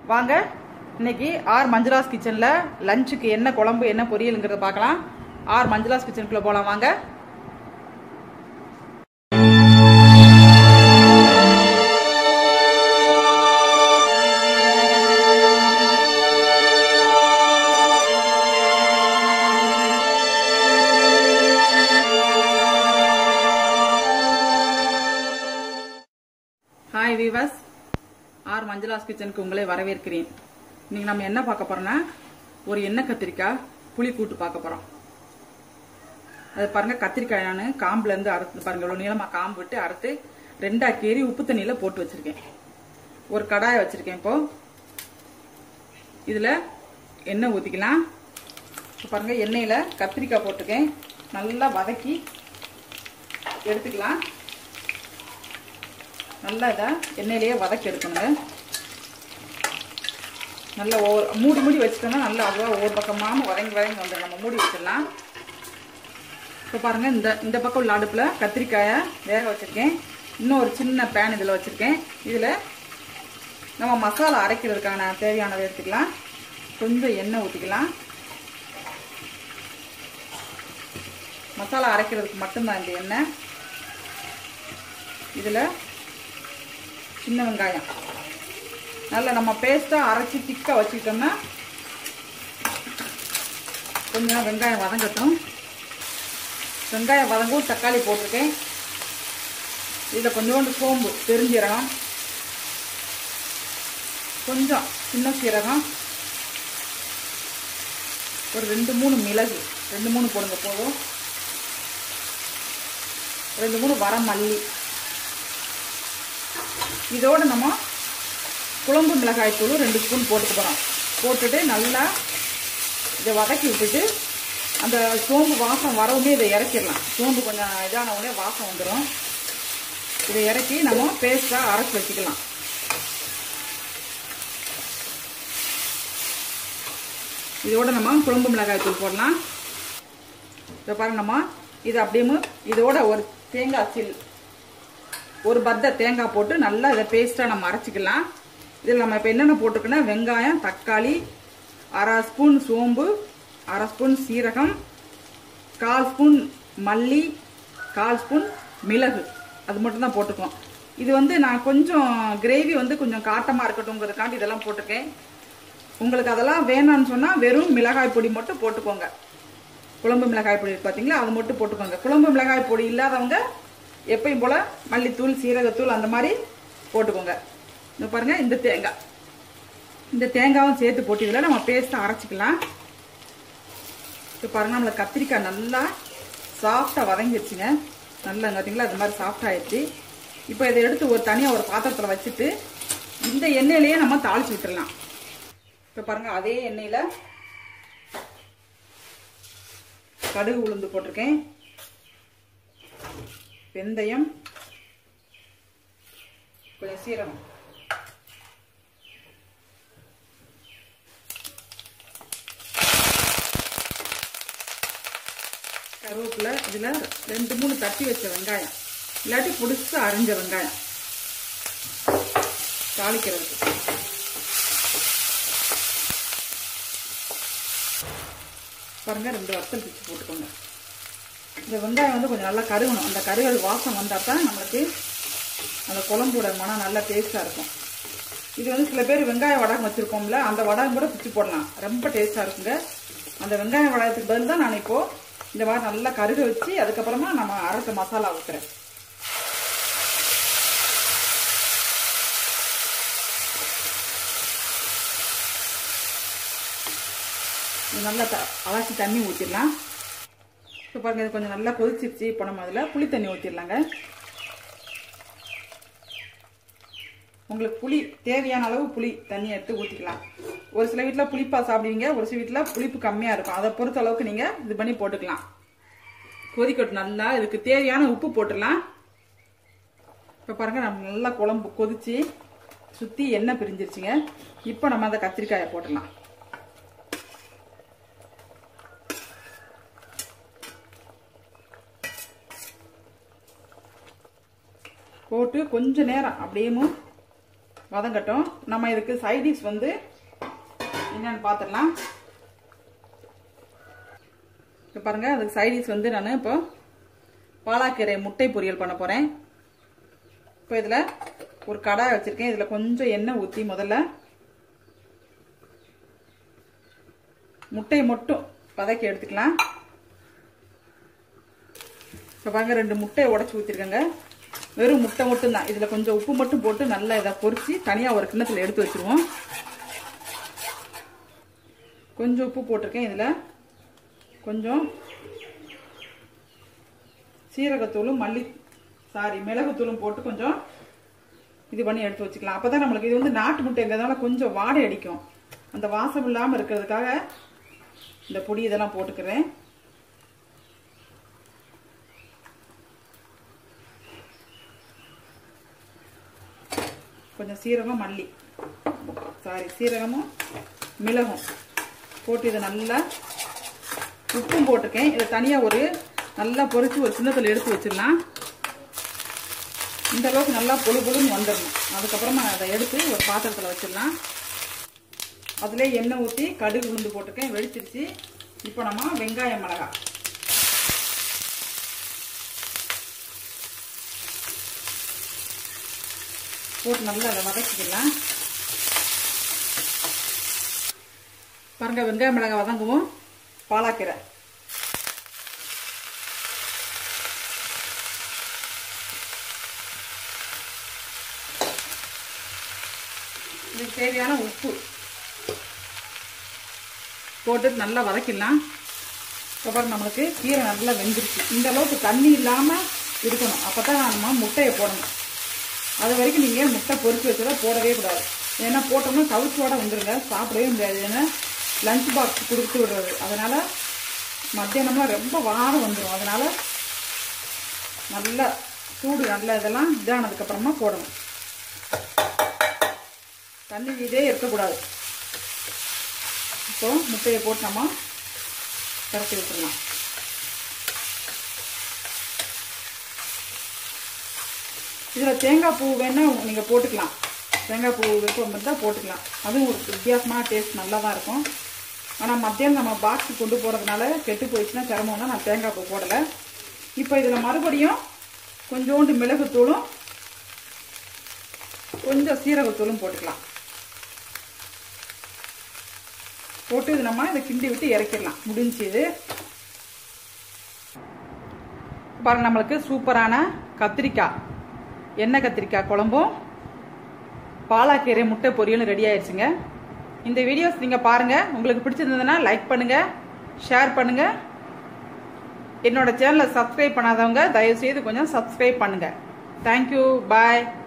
வாங்க இன்னைக்கு ஆர் மஞ்சுளாஸ் கிச்சன்ல லஞ்சுக்கு என்ன குழம்பு என்ன பொரியலுங்கிறத பார்க்கலாம் ஆர் மஞ்சுளாஸ் கிச்சனுக்குள்ள போலாம் வாங்க ஹாய் வீவர்ஸ் ஆர் மஞ்சளாஸ் கிச்சனுக்கு உங்களை வரவேற்கிறேன் இன்னைக்கு நம்ம என்ன பார்க்க போறோம்னா ஒரு எண்ணெய் கத்திரிக்காய் புளி கூட்டு பார்க்க போறோம் அது பாருங்க கத்திரிக்காய் நான் காம்புல இருந்து அறுத்து பாருங்க இவ்வளவு நீளமா காம்பு விட்டு அறுத்து ரெண்டா கீறி உப்பு தண்ணியில போட்டு வச்சிருக்கேன் ஒரு கடாயை வச்சிருக்கேன் இப்போ இதுல எண்ணெய் ஊத்திக்கலாம் இப்ப பாருங்க எண்ணெயில கத்திரிக்காய் போட்டிருக்கேன் நல்லா வதக்கி எடுத்துக்கலாம் நல்லா இதை எண்ணெயிலேயே வதக்கி எடுக்கணுங்க நல்லா ஒவ்வொரு மூடி மூடி வச்சுட்டோம்னா நல்லா அவ்வளோ ஒவ்வொரு பக்கமாக வதங்கி வதங்கி வந்துடும் நம்ம மூடி வச்சிடலாம் இப்போ பாருங்கள் இந்த இந்த பக்கம் உள்ள அடுப்பில் கத்திரிக்காயை வேக வச்சுருக்கேன் இன்னும் ஒரு சின்ன பேன் இதில் வச்சுருக்கேன் இதில் நம்ம மசாலா அரைக்கிறதுக்கான தேவையானதை எடுத்துக்கலாம் கொஞ்சம் எண்ணெய் ஊற்றிக்கலாம் மசாலா அரைக்கிறதுக்கு மட்டும்தான் இந்த எண்ணெய் இதில் சின்ன வெங்காயம் நல்லா நம்ம பேஸ்ட்டாக அரைச்சி திக்காக வச்சுக்கிட்டோம்னா கொஞ்சம் வெங்காயம் வதங்கட்டும் வெங்காயம் வதங்கும் தக்காளி போட்டிருக்கேன் இதில் கொஞ்சோண்டு சோம்பு பெருஞ்சீரகம் கொஞ்சம் சின்ன சீரகம் ஒரு ரெண்டு மூணு மிளகு ரெண்டு மூணு போடுங்க போதும் ரெண்டு மூணு வர மல்லி இதோட நம்ம குழம்பு மிளகாய் தூள் ரெண்டு ஸ்பூன் போட்டுக்க போகிறோம் போட்டுட்டு நல்லா இதை வதக்கி விட்டுட்டு அந்த சோம்பு வாசம் வரவுமே இதை இறக்கிடலாம் சோம்பு கொஞ்சம் இதான உடனே வாசம் வந்துடும் இதை இறக்கி நம்ம பேஸ்ட்டாக அரைச்சி வச்சுக்கலாம் இதோட நம்ம குழம்பு மிளகாய் தூள் போடலாம் இதை பாருங்க நம்ம இது அப்படியே இதோட ஒரு தேங்காய் சில் ஒரு பத்தை தேங்காய் போட்டு நல்லா இதை பேஸ்ட்டாக நம்ம அரைச்சிக்கலாம் இதில் நம்ம இப்போ என்னென்ன போட்டிருக்கோன்னா வெங்காயம் தக்காளி அரை ஸ்பூன் சோம்பு அரை ஸ்பூன் சீரகம் கால் ஸ்பூன் மல்லி கால் ஸ்பூன் மிளகு அது மட்டும் தான் போட்டுக்கோம் இது வந்து நான் கொஞ்சம் கிரேவி வந்து கொஞ்சம் காட்டமாக இருக்கட்டும்ங்கிறதுக்காண்டி இதெல்லாம் போட்டிருக்கேன் உங்களுக்கு அதெல்லாம் வேணாம்னு சொன்னால் வெறும் மிளகாய் பொடி மட்டும் போட்டுக்கோங்க குழம்பு மிளகாய் பொடி பார்த்தீங்களா அது மட்டும் போட்டுக்கோங்க குழம்பு மிளகாய் பொடி இல்லாதவங்க எப்பயும் போல் மல்லித்தூள் சீரகத்தூள் அந்த மாதிரி போட்டுக்கோங்க இந்த பாருங்கள் இந்த தேங்காய் இந்த தேங்காயும் சேர்த்து போட்டு இதில் நம்ம பேஸ்ட்டை அரைச்சிக்கலாம் இப்போ பாருங்கள் நம்மளை கத்திரிக்காய் நல்லா சாஃப்டாக வதங்கிடுச்சுங்க நல்லா பார்த்தீங்களா அது மாதிரி சாஃப்ட் ஆயிடுச்சு இப்போ இதை எடுத்து ஒரு தனியாக ஒரு பாத்திரத்தில் வச்சுட்டு இந்த எண்ணெயிலேயே நம்ம தாளிச்சு விட்டுடலாம் இப்போ பாருங்கள் அதே எண்ணெயில் கடுகு உளுந்து போட்டிருக்கேன் வெந்தயம் கொஞ்சம் சீரகம் கருவேப்பிலை இதில் ரெண்டு மூணு தட்டி வச்ச வெங்காயம் இல்லாட்டி புடிச்சு அரிஞ்ச வெங்காயம் தாளிக்கிறதுக்கு பாருங்க ரெண்டு வத்தல் பிச்சு போட்டுக்கோங்க இந்த வெங்காயம் வந்து கொஞ்சம் நல்லா கருகணும் அந்த கருகல் வாசம் வந்தால் தான் நம்மளுக்கு அந்த குழம்போட மனம் நல்லா டேஸ்ட்டாக இருக்கும் இது வந்து சில பேர் வெங்காய வடகம் வச்சுருக்கோம்ல அந்த வடகம் கூட பிச்சு போடலாம் ரொம்ப டேஸ்ட்டாக இருக்குங்க அந்த வெங்காய வடகத்துக்கு பதில் தான் நான் இப்போது இந்த மாதிரி நல்லா கருக வச்சு அதுக்கப்புறமா நம்ம அரைச்ச மசாலா ஊற்றுறேன் நல்லா த அலசி தண்ணி ஊற்றிடலாம் இப்போ பாருங்கள் இது கொஞ்சம் நல்லா கொதிச்சிருச்சு இப்போ நம்ம அதில் புளி தண்ணி ஊற்றிடலாங்க உங்களுக்கு புளி தேவையான அளவு புளி தண்ணி எடுத்து ஊற்றிக்கலாம் ஒரு சில வீட்டில் புளிப்பாக சாப்பிடுவீங்க ஒரு சில வீட்டில் புளிப்பு கம்மியாக இருக்கும் அதை பொறுத்த அளவுக்கு நீங்கள் இது பண்ணி போட்டுக்கலாம் கொதிக்கட்டும் நல்லா இதுக்கு தேவையான உப்பு போட்டுடலாம் இப்போ பாருங்கள் நம்ம நல்லா குழம்பு கொதிச்சு சுற்றி எண்ணெய் பிரிஞ்சிருச்சுங்க இப்போ நம்ம அந்த கத்திரிக்காயை போட்டுடலாம் போட்டு கொஞ்ச நேரம் அப்படியே வதங்கட்டும் நம்ம இதுக்கு சைடிஷ் வந்து என்னன்னு பார்த்துடலாம் இப்போ பாருங்க அதுக்கு சைடிஷ் வந்து நான் இப்போ பாலாக்கீரை முட்டை பொரியல் பண்ண போகிறேன் இப்போ இதில் ஒரு கடாய் வச்சுருக்கேன் இதில் கொஞ்சம் எண்ணெய் ஊற்றி முதல்ல முட்டையை மட்டும் வதக்கி எடுத்துக்கலாம் இப்போ பாருங்க ரெண்டு முட்டையை உடச்சி ஊற்றிருக்கேங்க வெறும் முட்டை மட்டும் தான் இதில் கொஞ்சம் உப்பு மட்டும் போட்டு நல்லா இதை பொரிச்சு தனியாக ஒரு கிண்ணத்தில் எடுத்து வச்சுருவோம் கொஞ்சம் உப்பு போட்டிருக்கேன் இதில் கொஞ்சம் சீரகத்தூளும் மல்லி சாரி மிளகுத்தூளும் போட்டு கொஞ்சம் இது பண்ணி எடுத்து வச்சுக்கலாம் அப்போ தான் நம்மளுக்கு இது வந்து நாட்டு முட்டைங்கிறதுனால கொஞ்சம் வாடை அடிக்கும் அந்த வாசம் இல்லாமல் இருக்கிறதுக்காக இந்த பொடி இதெல்லாம் போட்டுக்கிறேன் கொஞ்சம் சீரகம் மல்லி சாரி சீரகமும் மிளகும் போட்டு இதை நல்லா உப்பும் போட்டிருக்கேன் இதை தனியாக ஒரு நல்லா பொரிச்சு ஒரு சின்னத்தில் எடுத்து வச்சிடலாம் இந்த அளவுக்கு நல்லா பொழு பொழுன்னு வந்துடணும் அதுக்கப்புறமா அதை எடுத்து ஒரு பாத்திரத்தில் வச்சிடலாம் அதிலே எண்ணெய் ஊற்றி கடுகு உளுந்து போட்டிருக்கேன் வெடிச்சிருச்சு இப்போ நம்ம வெங்காயம் மிளகா போட்டு நல்லா அதை வதக்கிக்கலாம் பாருங்க வெங்காய மிளகாய் வதங்குவோம் பாலாக்கீரை இதுக்கு தேவையான உப்பு போட்டு நல்லா வதக்கிடலாம் அப்புறம் நம்மளுக்கு கீரை நல்லா வெந்துருச்சு இந்த அளவுக்கு தண்ணி இல்லாமல் இருக்கணும் அப்போ தான் நம்ம முட்டையை போடணும் அது வரைக்கும் நீங்கள் முட்டை பொறிச்சு வச்சதை போடவே கூடாது ஏன்னா போட்டோம்னா கவுச்சோட வந்துடுங்க சாப்பிடவே முடியாது ஏன்னா லஞ்ச் பாக்ஸ் கொடுத்து விடுறது அதனால் மத்தியானம்லாம் ரொம்ப வாரம் வந்துடும் அதனால் நல்லா சூடு நல்லா இதெல்லாம் இதானதுக்கப்புறமா போடணும் தண்ணி இதே இருக்கக்கூடாது இப்போ முட்டையை போட்டு நம்ம கரைச்சி விட்டுடலாம் இதில் தேங்காய் பூ வேணால் நீங்கள் போட்டுக்கலாம் தேங்காய் பூ விருப்பம் இருந்தால் போட்டுக்கலாம் அதுவும் ஒரு வித்தியாசமான டேஸ்ட் நல்லா தான் இருக்கும் ஆனால் மத்தியானம் நம்ம பாக்ஸ் கொண்டு போகிறதுனால கெட்டு போயிடுச்சுன்னா சிரமம்னா நான் தேங்காய் பூ போடலை இப்போ இதில் மறுபடியும் கொஞ்சோண்டு மிளகுத்தூளும் கொஞ்சம் சீரகத்தூளும் போட்டுக்கலாம் போட்டு இது நம்ம இதை கிண்டி விட்டு இறக்கிடலாம் முடிஞ்சு இது பாருங்க நம்மளுக்கு சூப்பரான கத்திரிக்காய் எண்ணெய் கத்திரிக்காய் குழம்பும் பாலாக்கீரை முட்டை பொரியலும் ரெடி ஆயிடுச்சுங்க இந்த வீடியோஸ் நீங்கள் பாருங்கள் உங்களுக்கு பிடிச்சிருந்ததுன்னா லைக் பண்ணுங்கள் ஷேர் பண்ணுங்கள் என்னோட சேனலை சப்ஸ்கிரைப் பண்ணாதவங்க தயவுசெய்து கொஞ்சம் சப்ஸ்கிரைப் பண்ணுங்கள் தேங்க்யூ பாய்